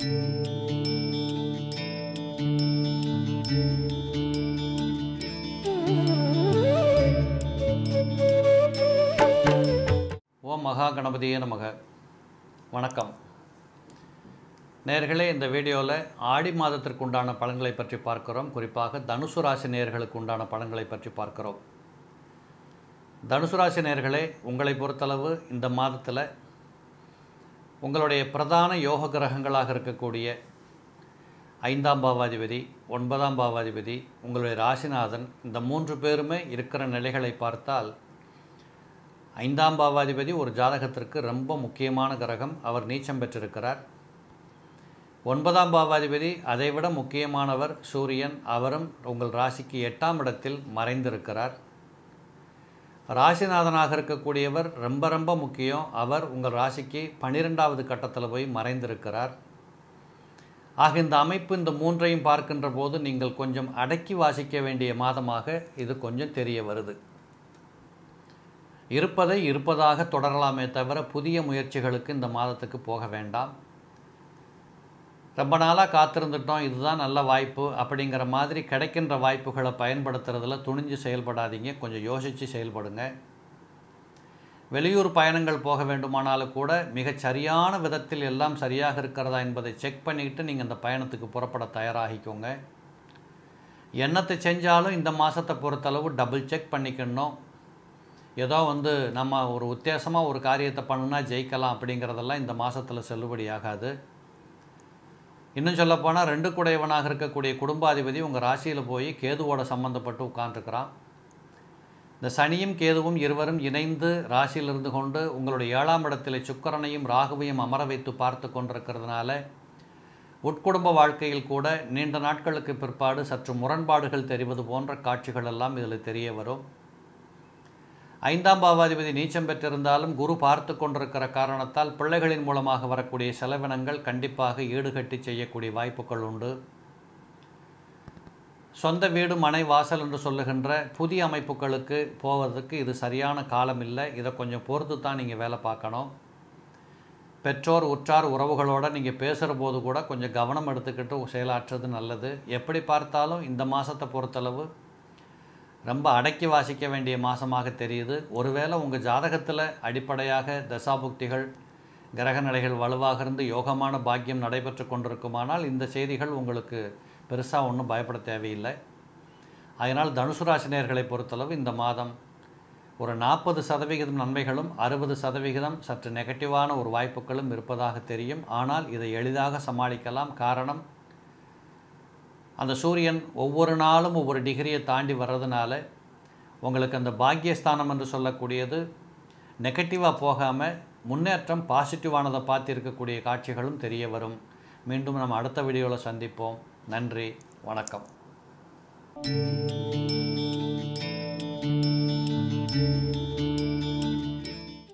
ஓம் மகா கணபதியே நமக வணக்கம் நேர்களே இந்த வீடியோவில் ஆடி மாதத்திற்கு உண்டான பலன்களை பற்றி பார்க்கிறோம் குறிப்பாக தனுசு ராசி நேர்களுக்கு உண்டான பலன்களை பற்றி பார்க்கிறோம் தனுசு ராசி நேர்களே உங்களை பொறுத்தளவு இந்த மாதத்தில் உங்களுடைய பிரதான யோக கிரகங்களாக இருக்கக்கூடிய ஐந்தாம் பாவாதிபதி ஒன்பதாம் பாவாதிபதி உங்களுடைய ராசிநாதன் இந்த மூன்று பேருமே இருக்கிற நிலைகளை பார்த்தால் ஐந்தாம் பாவாதிபதி ஒரு ஜாதகத்திற்கு ரொம்ப முக்கியமான கிரகம் அவர் நீச்சம் பெற்றிருக்கிறார் ஒன்பதாம் பாவாதிபதி அதைவிட முக்கியமானவர் சூரியன் அவரும் உங்கள் ராசிக்கு எட்டாம் இடத்தில் மறைந்திருக்கிறார் ராசிநாதனாக இருக்கக்கூடியவர் ரொம்ப ரொம்ப முக்கியம் அவர் உங்கள் ராசிக்கு பன்னிரெண்டாவது கட்டத்தில் போய் மறைந்திருக்கிறார் ஆக இந்த அமைப்பு இந்த மூன்றையும் பார்க்கின்ற போது நீங்கள் கொஞ்சம் அடக்கி வாசிக்க வேண்டிய மாதமாக இது கொஞ்சம் தெரிய வருது இருப்பதை இருப்பதாக தொடரலாமே தவிர புதிய முயற்சிகளுக்கு இந்த மாதத்துக்கு போக வேண்டாம் ரொம்ப நாளாக காத்திருந்துட்டோம் இதுதான் நல்ல வாய்ப்பு அப்படிங்கிற மாதிரி கிடைக்கின்ற வாய்ப்புகளை பயன்படுத்துறதுல துணிஞ்சு செயல்படாதீங்க கொஞ்சம் யோசித்து செயல்படுங்க வெளியூர் பயணங்கள் போக வேண்டுமானாலும் கூட மிகச் சரியான விதத்தில் எல்லாம் சரியாக இருக்கிறதா என்பதை செக் பண்ணிவிட்டு நீங்கள் இந்த பயணத்துக்கு புறப்பட தயாராகிக்கோங்க என்னத்தை செஞ்சாலும் இந்த மாதத்தை பொறுத்தளவு டபுள் செக் பண்ணிக்கணும் ஏதோ வந்து நம்ம ஒரு உத்தேசமாக ஒரு காரியத்தை பண்ணுனா ஜெயிக்கலாம் அப்படிங்கிறதெல்லாம் இந்த மாதத்தில் செல்லுபடியாகாது இன்னும் சொல்லப்போனால் ரெண்டு குடையவனாக இருக்கக்கூடிய குடும்பாதிபதி உங்கள் ராசியில் போய் கேதுவோட சம்மந்தப்பட்டு உட்காந்துருக்கிறான் இந்த சனியும் கேதுவும் இருவரும் இணைந்து ராசியில் இருந்து கொண்டு உங்களுடைய ஏழாம் இடத்தில் சுக்கரனையும் ராகுவையும் அமர வைத்து பார்த்து கொண்டிருக்கிறதுனால உட்குடும்ப வாழ்க்கையில் கூட நீண்ட நாட்களுக்கு பிற்பாடு சற்று முரண்பாடுகள் தெரிவது போன்ற காட்சிகள் எல்லாம் இதில் தெரிய வரும் ஐந்தாம் பாவாதிபதி நீச்சம் பெற்றிருந்தாலும் குரு பார்த்து கொண்டிருக்கிற காரணத்தால் பிள்ளைகளின் மூலமாக வரக்கூடிய செலவினங்கள் கண்டிப்பாக ஈடுகட்டி செய்யக்கூடிய வாய்ப்புகள் உண்டு சொந்த வீடு மனை வாசல் என்று சொல்லுகின்ற புதிய அமைப்புகளுக்கு போவதற்கு இது சரியான காலம் இல்லை இதை கொஞ்சம் பொறுத்து தான் நீங்கள் வேலை பார்க்கணும் பெற்றோர் உற்றார் உறவுகளோடு நீங்கள் பேசுகிற போது கூட கொஞ்சம் கவனம் எடுத்துக்கிட்டு செயலாற்றுறது நல்லது எப்படி பார்த்தாலும் இந்த மாதத்தை பொறுத்தளவு ரொம்ப அடக்கி வாசிக்க வேண்டிய மாதமாக தெரியுது ஒருவேளை உங்கள் ஜாதகத்தில் அடிப்படையாக தசாபுக்திகள் கிரகநிலைகள் வலுவாக இருந்து யோகமான பாக்கியம் நடைபெற்று கொண்டிருக்குமானால் இந்த செய்திகள் உங்களுக்கு பெருசாக ஒன்றும் பயப்பட தேவையில்லை அதனால் தனுசு ராசினியர்களை பொறுத்தளவு இந்த மாதம் ஒரு நாற்பது சதவிகிதம் நன்மைகளும் அறுபது சதவிகிதம் சற்று நெகட்டிவான ஒரு வாய்ப்புகளும் இருப்பதாக தெரியும் ஆனால் இதை எளிதாக சமாளிக்கலாம் காரணம் அந்த சூரியன் ஒவ்வொரு நாளும் ஒவ்வொரு டிகிரியை தாண்டி வர்றதுனால உங்களுக்கு அந்த பாக்கியஸ்தானம் என்று சொல்லக்கூடியது நெகட்டிவாக போகாமல் முன்னேற்றம் பாசிட்டிவானதை பார்த்து இருக்கக்கூடிய காட்சிகளும் தெரிய வரும் மீண்டும் நம்ம அடுத்த வீடியோவில் சந்திப்போம் நன்றி வணக்கம்